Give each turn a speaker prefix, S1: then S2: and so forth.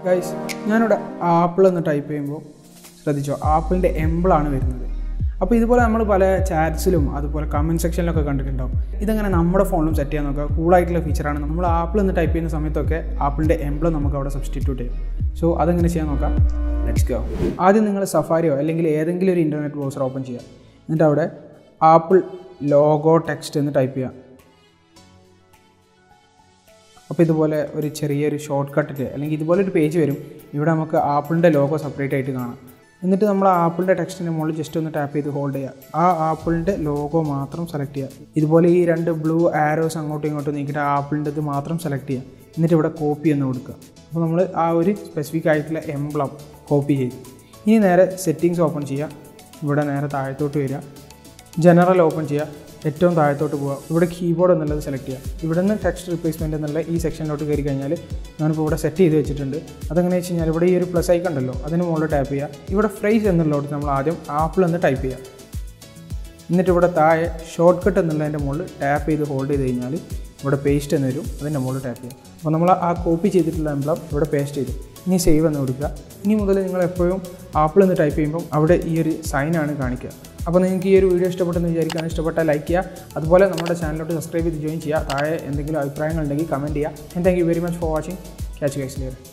S1: guys ഞാനിവിടെ apple എന്ന് type ചെയ്യുമ്പോൾ ശ്രദ്ധിച്ചോ ആപ്പിളിൻ്റെ എംബിളാണ് വരുന്നത് അപ്പോൾ ഇതുപോലെ നമ്മൾ പല ചാറ്റ്സിലും അതുപോലെ കമൻറ്റ് സെക്ഷനിലൊക്കെ കണ്ടിട്ടുണ്ടാവും ഇതങ്ങനെ നമ്മുടെ ഫോണിലും സെറ്റ് ചെയ്യാൻ നോക്കുക കൂളായിട്ടുള്ള ഫീച്ചറാണ് നമ്മൾ ആപ്പിൾ എന്ന് ടൈപ്പ് ചെയ്യുന്ന സമയത്തൊക്കെ ആപ്പിളിൻ്റെ എംബിളം നമുക്ക് അവിടെ സബ്സ്റ്റിറ്റ്യൂട്ട് ചെയ്യും സോ അതെങ്ങനെ ചെയ്യാൻ നോക്കാം ലെറ്റ്സ് ഗോ ആദ്യം നിങ്ങൾ സഫാരിയോ അല്ലെങ്കിൽ ഏതെങ്കിലും ഒരു ഇൻ്റർനെറ്റ് ബ്രൗസർ ഓപ്പൺ ചെയ്യുക എന്നിട്ട് അവിടെ ആപ്പിൾ ലോഗോ ടെക്സ്റ്റ് എന്ന് ടൈപ്പ് ചെയ്യുക അപ്പോൾ ഇതുപോലെ ഒരു ചെറിയൊരു ഷോർട്ട് കട്ടിൽ അല്ലെങ്കിൽ ഇതുപോലെ ഒരു പേജ് വരും ഇവിടെ നമുക്ക് ആപ്പിളിൻ്റെ ലോഗോ സെപ്പറേറ്റ് ആയിട്ട് കാണാം എന്നിട്ട് നമ്മൾ ആപ്പിളിൻ്റെ ടെക്സ്റ്റിൻ്റെ മുകളിൽ ജസ്റ്റ് ഒന്ന് ടാപ്പ് ചെയ്ത് ഹോൾഡ് ചെയ്യുക ആ ആപ്പിളിൻ്റെ ലോഗോ മാത്രം സെലക്ട് ചെയ്യുക ഇതുപോലെ ഈ രണ്ട് ബ്ലൂ ആരോസ് അങ്ങോട്ടും ഇങ്ങോട്ടും നീക്കിയിട്ട് ആപ്പിളിൻ്റെ ഇത് മാത്രം സെലക്ട് ചെയ്യുക എന്നിട്ട് ഇവിടെ കോപ്പി എന്ന് കൊടുക്കുക അപ്പോൾ നമ്മൾ ആ ഒരു സ്പെസിഫിക് ആയിട്ടുള്ള എംബ്ലം കോപ്പി ചെയ്തു ഇനി നേരെ സെറ്റിങ്സ് ഓപ്പൺ ചെയ്യുക ഇവിടെ നേരെ താഴത്തോട്ട് വരിക ജനറൽ ഓപ്പൺ ചെയ്യുക ഏറ്റവും താഴത്തോട്ട് പോവുക ഇവിടെ കീബോർഡ് എന്നുള്ളത് സെലക്ട് ചെയ്യുക ഇവിടെ നിന്ന് ടെക്സ്റ്റ് റിപ്ലേസ്മെൻറ്റ് എന്നുള്ള ഈ സെക്ഷനിലോട്ട് കയറി കഴിഞ്ഞാൽ ഞാനിപ്പോൾ ഇവിടെ സെറ്റ് ചെയ്ത് വെച്ചിട്ടുണ്ട് അതെങ്ങനെ വെച്ച് കഴിഞ്ഞാൽ ഇവിടെ ഈ ഒരു പ്ലസ് ഐക്കൺ ഉണ്ടല്ലോ അതിന് മുകളിൽ ടാപ്പ് ചെയ്യുക ഇവിടെ ഫ്രൈസ് എന്നുള്ളോട്ട് നമ്മൾ ആദ്യം ആപ്പിൾ എന്ന് ടൈപ്പ് ചെയ്യുക എന്നിട്ട് ഇവിടെ താഴെ ഷോർട്ട് കട്ട് എന്നുള്ളതിൻ്റെ മുകളിൽ ടാപ്പ് ചെയ്ത് ഹോൾഡ് ചെയ്ത് കഴിഞ്ഞാൽ ഇവിടെ പേസ്റ്റ് എന്ന് വരും അതിൻ്റെ മുകളിൽ ടാപ്പ് ചെയ്യുക അപ്പോൾ നമ്മൾ ആ കോപ്പി ചെയ്തിട്ടുള്ള എംബ്ലം ഇവിടെ പേസ്റ്റ് ചെയ്തു ഇനി സേവ് എന്ന് കൊടുക്കുക ഇനി മുതൽ നിങ്ങൾ എപ്പോഴും ആപ്പിൾ എന്ന് ടൈപ്പ് ചെയ്യുമ്പോൾ അവിടെ ഈ ഒരു സൈനാണ് കാണിക്കുക അപ്പോൾ നിങ്ങൾക്ക് ഈ ഒരു വീഡിയോ ഇഷ്ടപ്പെട്ടെന്ന് വിചാരിക്കാൻ ഇഷ്ടപ്പെട്ടാൽ ലൈക്ക് ചെയ്യുക അതുപോലെ നമ്മുടെ ചാനലിലോട്ട് സബ്സ്ക്രൈബ് ചെയ്ത് ജോയിൻ ചെയ്യുക താഴെ എന്തെങ്കിലും അഭിപ്രായങ്ങൾ ഉണ്ടെങ്കിൽ കമൻറ്റ് ചെയ്യുക and thank you very much for watching catch guys Lear